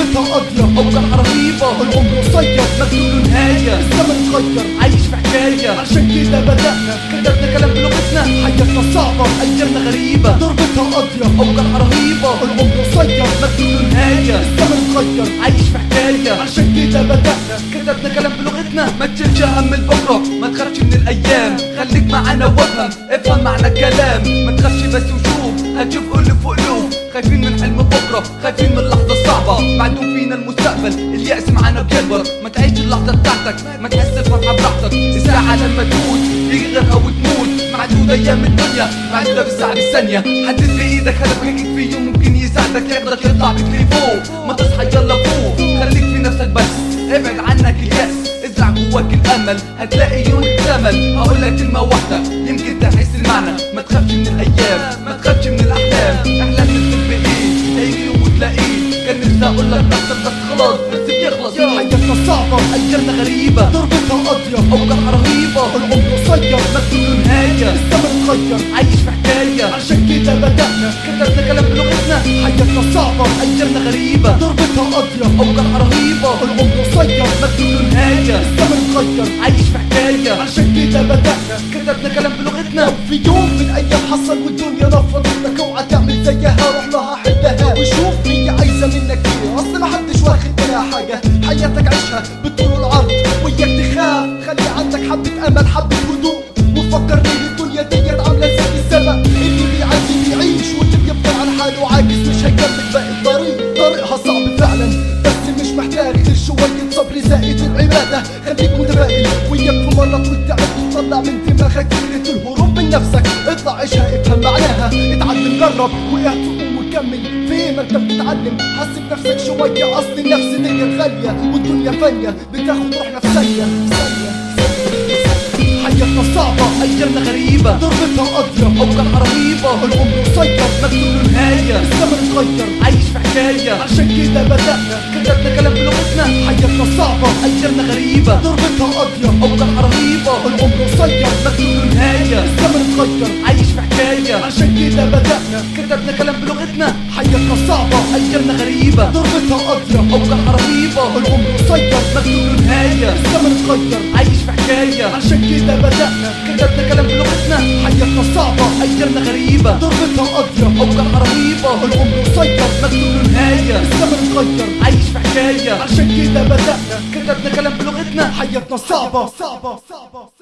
ضربتها قاضية اوجع رهيبة العمر قصير مكتوب له نهاية الزمن اتغير عايش في حكاية عشان كده بدأنا كتبنا كلام بلغتنا حياتنا صعبة ايامنا غريبة ضربتها قاضية اوجع رهيبة العمر قصير مكتوب له نهاية الزمن اتغير عايش في حكاية عشان كده بدأنا كتبنا كلام بلغتنا ما تشيلش هم البكرة ما تخافش من الايام خليك معانا وافهم افهم معنى الكلام ما تخافش بس وشوف هتشوف قلوب في قلوب خايفين من حلم بكرة خايفين من اللحظة الصعبة معدوم فينا المستقبل اليأس معانا بيكبر ما تعيش اللحظة بتاعتك ما تحس الفرحة براحتك الساعة لما تموت يجي غيرها وتموت معدودة ايام الدنيا معدودة بالساعة بالثانية حدد بايدك هدف هيك في يوم ممكن يساعدك ياخدك يطلع بك لفوق ما تصحى يلا فوق خليك في نفسك بس ابعد عنك اليأس ازرع جواك الامل هتلاقي يوم اكتمل هقول لك كلمه واحده يمكن تحس المعنى ما تخافش من الايام ما تخافش من الاحلام احلام تكتب بايه هيجي يوم وتلاقيه كان نفسي اقول لك نفسك بس خلاص بس بيخلص حياتنا صعبة ايامنا غريبه ضربتها قاضية اوجع رهيبه العمر قصير مكتوب له نهايه الزمن اتغير عايش في حكايه عشان كده بدأنا كتبنا كلام بلغتنا حياتنا صعبة ايامنا غريبه ضربتها قاضية اوجع رهيبه العمر قصير مكتوب له نهايه الزمن اتغير عايش في حكايه عشان كده بدأنا كتبنا كلام بلغتنا في يوم من الايام حصل والدنيا رفضت لك اوعى تعمل زيها روح لها حدها وشوف هي عايزه منك ايه اصل ما حدش واخد منها حاجه حياتك عيشها بالطول والعرض وياك تخاف خلي عندك حبه امل حبه هدوء وفكر ليه الدنيا ديت عامله زي السما اللي بيعدي بيعيش واللي بيفضل على حاله عاجز مش هيكمل باقي الطريق طريقها صعب فعلا بس مش محتاج غير شويه صبر زائد العباده خليك متفائل وياك في مره وتعب تطلع من دماغك فكره الهروب من نفسك اطلع عيشها افهم معناها اتعلم جرب وقعت تقوم وكمل فين ما انت بتتعلم حسب نفسك شويه اصل النفس دي غاليه والدنيا فانيه بتاخد روحنا في ثانيه ثانيه حياتنا صعبه ايامنا غريبه ضربتها قاضيه اوجع رهيبه العمر قصير مكتوب له نهايه الزمن اتغير عايش في حكايه عشان كده بدأنا كتبنا كلام بلغتنا حياتنا صعبة ايامنا غريبه ضربتها قاضية اوجع رهيبه العمر قصير مكتوب له نهايه الزمن اتغير عايش في حكايه عشان كده بدأنا كتبنا كلام بلغتنا حياتنا صعبة ايامنا غريبه ضربتها قاضية اوجع رهيبه العمر قصير مكتوب له نهايه الزمن اتغير عايش في حكايه عشان كده بدأنا كتبنا كلام بلغتنا حياتنا صعبة ايامنا غريبه ضربتها قاضية اوجع رهيبه العمر قصير مكتوب له نهايه الزمن اتغير عايش في حكايه عشان كده بدأنا كتبنا كلام بلغتنا حياتنا صعبة صعبة صعبة